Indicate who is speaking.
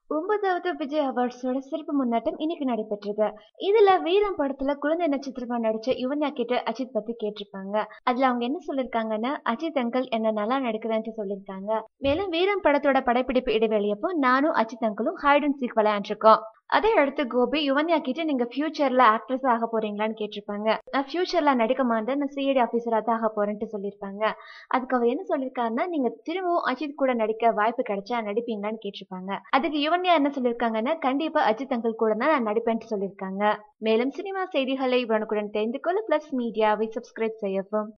Speaker 1: ஒன்பதாவது விஜய் அவார்ட்ஸோட சிறப்பு முன்னாட்டம் இன்னைக்கு நடைபெற்றது இதுல வீரம் படத்துல குழந்தை நட்சத்திரமா நடிச்ச யுவன்யா கிட்ட அஜித் பத்தி கேட்டிருப்பாங்க அதுல அவங்க என்ன சொல்லிருக்காங்கன்னா அஜித் அங்கிள் என்ன நல்லா நடிக்கிறேன்ட்டு சொல்லியிருக்காங்க மேலும் வீரம் படத்தோட படப்பிடிப்பு இடைவெளியப்போ நானும் அஜித் அங்கிளும் ஹைட் அண்ட் சீக் விளையாண்டுருக்கோம் அதே அடுத்து கோபி யுவன்யா கிட்ட நீங்க ஃபியூச்சர்ல ஆக்ட்ரஸ் ஆக போறீங்களான்னு கேட்டிருப்பாங்க நான் ஃபியூச்சர்ல நடிக்க மாட்டேன் நான் சிஐடி ஆபீசரா தான் ஆக போறேன்ட்டு சொல்லியிருப்பாங்க அதுக்கு அவர் என்ன சொல்லியிருக்காருன்னா நீங்க திரும்பவும் அஜித் கூட நடிக்க வாய்ப்பு கிடைச்சா நடிப்பீங்களான்னு கேட்டிருப்பாங்க அதுக்கு யுவன்யா என்ன சொல்லியிருக்காங்கன்னா கண்டிப்பா அஜித் அங்கிள் கூட தான் நான் நடிப்பேன்ட்டு சொல்லியிருக்காங்க மேலும் சினிமா செய்திகளை உடனுக்குடன் தெரிந்து கொள்ள பிளஸ் மீடியாவை சப்ஸ்கிரைப் செய்யவும்